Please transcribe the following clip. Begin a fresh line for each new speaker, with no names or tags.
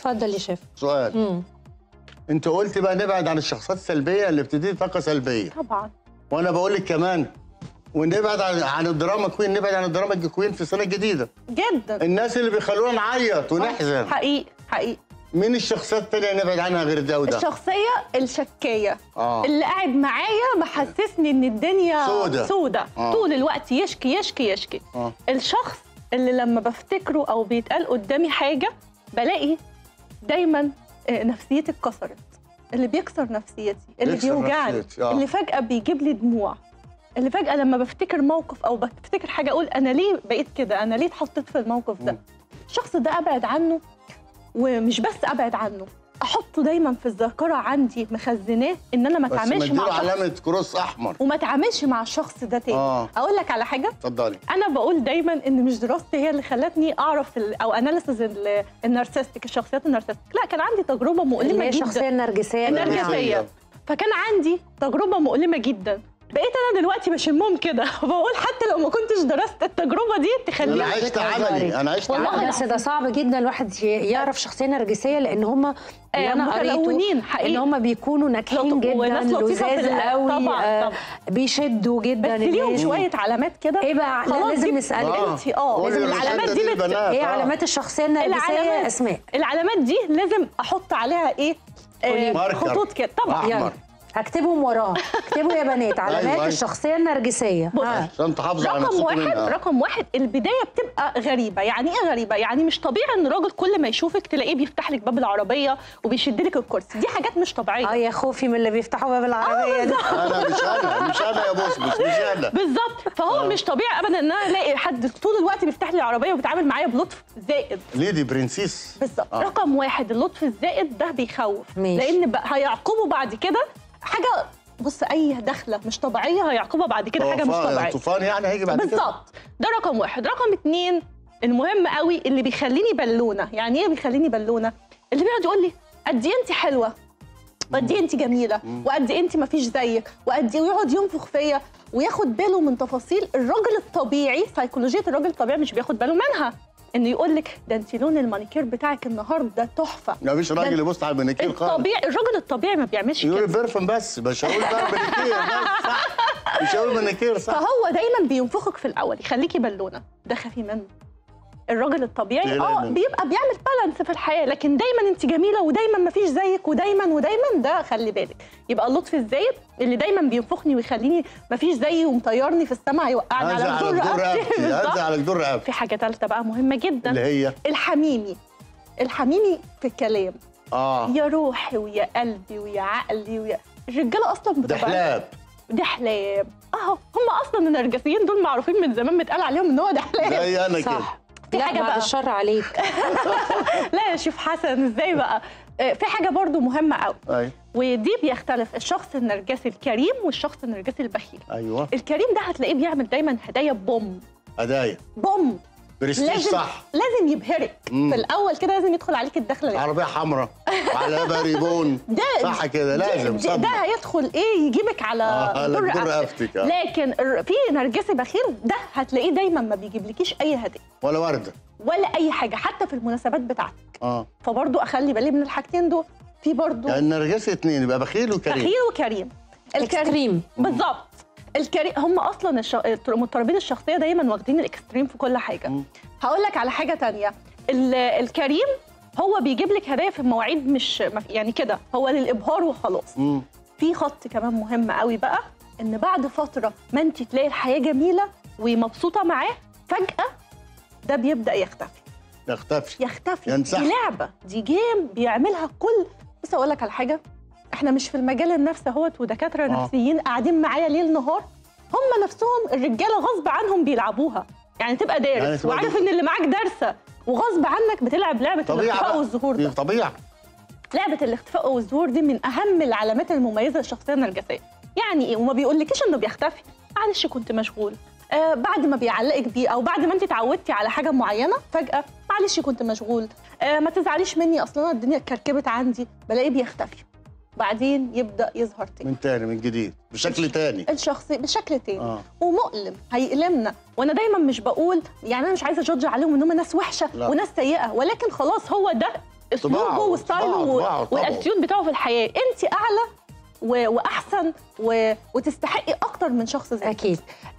اتفضل يا شيف
سؤال
مم.
انت قلت بقى نبعد عن الشخصيات السلبيه اللي بتدي طاقه سلبيه
طبعا
وانا بقول لك كمان ونبعد عن عن الدراما كوين نبعد عن الدراما كوين في السنه الجديده
جدا
الناس اللي بيخلونا نعيط ونحزن
حقيقي حقيقي
مين الشخصيات التانية نبعد عنها غير ده وده
الشخصيه الشكيه
اه
اللي قاعد معايا محسسني ان الدنيا
سودة.
سودة
آه.
طول الوقت يشكي يشكي يشكي
اه
الشخص اللي لما بفتكره او بيتقال قدامي حاجه بلاقي دايما آه، نفسيتي اتكسرت اللي بيكسر نفسيتي اللي
بيكسر
بيوجعني
نفسيتي، آه.
اللي فجاه بيجيب لي دموع اللي فجاه لما بفتكر موقف او بفتكر حاجه اقول انا ليه بقيت كده انا ليه اتحطيت في الموقف ده
مم.
الشخص ده ابعد عنه ومش بس ابعد عنه احطه دايما في الذاكره عندي مخزناه ان انا ما
بس
اتعاملش مع
مديله
شخص
علامه كروس احمر
وما اتعاملش مع الشخص ده تاني
آه.
اقول لك على حاجه
اتفضلي
انا بقول دايما ان مش دراستي هي اللي خلتني اعرف ال- او اناليسز النارسستيك الشخصيات النارسستيك لا كان عندي تجربه
اللي
مؤلمه
هي الشخصيه
جدا
النرجسيه
النرجسية.
نرجسية.
فكان عندي تجربه مؤلمه جدا بقيت انا دلوقتي بشمهم كده بقول حتى لو ما كنتش درست التجربه دي
انا
تخليني
عشت عملي انا عشت
والله
عملي
لا بس ده صعب جدا الواحد ي- يعرف شخصيه نرجسيه لان هم اللي انا قريته
متلونين حقيقي
ان هم بيكونوا ناجحين
لطف-
جدا
وناس لطيفة في
لذاذ
ال-
قوي
طبعاً،
آه،
طبعاً.
بيشدوا جدا
بس ليهم
الناس.
شويه علامات كده
ايه بقى لا
خلاص
لازم
دي-
نسالك
آه.
انت اه
قولي
لازم
الرسالة
العلامات
دي
دي بت...
للبنات.
ايه
آه.
علامات الشخصيه النرجسيه
العلامات.
اسماء
العلامات دي لازم احط عليها ايه آه
ماركر.
خطوط كده طبعا
أحمر.
يلا هكتبهم وراه اكتبوا يا بنات علامات
أيوة.
الشخصيه النرجسيه
بص.
ها.
عشان تحافظ على
رقم
نفسك
واحد
منها.
رقم واحد البدايه بتبقى غريبه يعني ايه غريبه يعني مش طبيعي ان راجل كل ما يشوفك تلاقيه بيفتح لك باب العربيه وبيشد لك الكرسي دي حاجات مش طبيعيه
اه يا خوفي من اللي بيفتحوا باب العربيه ده
انا مش انا مش انا يا بوس مش مش انا
بالظبط فهو مش طبيعي ابدا ان انا الاقي حد طول الوقت بيفتح لي العربيه وبيتعامل معايا بلطف زائد
ليدي برنسيس
بالظبط
آه.
رقم واحد اللطف الزائد ده بيخوف
ماشي.
لان بقى هيعقبه بعد كده حاجه بص اي دخله مش طبيعيه هيعقبها بعد كده حاجه مش
طوفان-
طبيعيه
طوفان يعني هيجي بعد كده
بالظبط ده رقم واحد رقم اتنين المهم قوي اللي بيخليني بالونه يعني ايه بيخليني بالونه اللي بيقعد يقول لي قد ايه انت حلوه وقد ايه انت جميله وقد ايه انت مفيش زيك وقد ايه ويقعد ينفخ فيا وياخد باله من تفاصيل الراجل الطبيعي سيكولوجيه الراجل الطبيعي مش بياخد باله منها انه يقول لك ده انت لون المانيكير بتاعك النهارده تحفه
مفيش راجل
ده
يبص على المناكير خالص
الطبيعي الراجل الطبيعي ما بيعملش
يقول
كده
بيرفم بس مش هقول بقى مناكير بس صح مش هقول مناكير صح
فهو دايما بينفخك في الاول يخليكي بالونه ده خافي منه الراجل الطبيعي
تقلق
اه
منه.
بيبقى بيعمل بالانس في الحياه لكن دايما انت جميله ودايما ما فيش زيك ودايما ودايما ده خلي بالك يبقى اللطف الزايد اللي دايما بينفخني ويخليني ما فيش زيي ومطيرني في السماء هيوقعني
هنزل
على
على
جدور
جدور
رقبتي
رقبتي
بالظبط.
هنزل على جدور رقبتي
في حاجه ثالثه بقى مهمه جدا
اللي هي
الحميمي الحميمي في الكلام
اه
يا روحي ويا قلبي ويا عقلي ويا الرجاله اصلا
ده
بتبقى
حلاب
دحلاب اهو هم اصلا النرجسيين دول معروفين من زمان متقال عليهم ان هو دحلاب
زي انا كده
صح
في
لا
حاجة
بعد
بقى.
الشر عليك
لا يا شيف حسن ازاي بقى آه، في حاجه برضو مهمه قوي
ايوه
ودي بيختلف الشخص النرجسي الكريم والشخص النرجسي البخيل
ايوه
الكريم ده هتلاقيه بيعمل دايما هدايا بوم
هدايا
بوم
برستيج
لازم
صح
لازم يبهرك
مم.
في الاول كده لازم يدخل عليك الدخله دي.
عربيه حمراء وعلى بريبون
ده
صح كده لازم
ده, ده
صدق
هيدخل ايه يجيبك على
آه، على
دور
جدور
رقبتك
رقبتك، آه.
لكن الر- في نرجسي بخيل ده هتلاقيه دايما ما بيجيبلكيش اي هديه
ولا ورده
ولا اي حاجه حتى في المناسبات بتاعتك
اه
فبرضو اخلي بالي من الحاجتين دول في برضو
يعني النرجسي اتنين يبقى بخيل وكريم
بخيل وكريم
اكستريم
بالظبط الكريم هم اصلا الش... المضطربين الشخصيه دايما واخدين الاكستريم في كل حاجه
مم.
هقول لك على حاجه تانية ال... الكريم هو بيجيب لك هدايا في مواعيد مش ما في- يعني كده هو للابهار وخلاص
مم.
في خط كمان مهم قوي بقى ان بعد فتره ما انت تلاقي الحياه جميله ومبسوطه معاه فجاه ده بيبدا يختفي
يختفي
يختفي
ينسحب.
دي لعبه دي جيم بيعملها كل بس اقول لك على حاجه احنا مش في المجال النفسي اهوت ودكاتره
آه.
نفسيين قاعدين معايا ليل نهار هم نفسهم الرجاله غصب عنهم بيلعبوها يعني تبقى دارس
يعني تبقى
وعارف
دي-
ان اللي معاك دارسه وغصب عنك بتلعب لعبه
طبيعه
الاختفاء
بقى
والظهور
دي
ده
طبيعه
لعبه الاختفاء والظهور دي من اهم العلامات المميزه للشخصيه النرجسيه يعني ايه وما بيقولكيش انه بيختفي معلش كنت مشغول آه بعد ما بيعلقك بيه او بعد ما انت اتعودتي على حاجه معينه فجاه معلش كنت مشغول آه ما تزعليش مني اصلا أنا الدنيا اتكركبت عندي بلاقيه بيختفي بعدين يبدا يظهر تاني
من تاني من جديد بشكل تاني
الشخصي بشكل تاني
اه
ومؤلم هيألمنا وانا دايما مش بقول يعني انا مش عايزه اجادج عليهم ان هم ناس وحشه
لا.
وناس سيئه ولكن خلاص هو ده اسلوبه
طباعه،
وستايله
طباعه،
و-
طباعه، طبعه.
والاتيتيود بتاعه في الحياه انت اعلى و- واحسن و- وتستحقي اكتر من شخص زي كده.
اكيد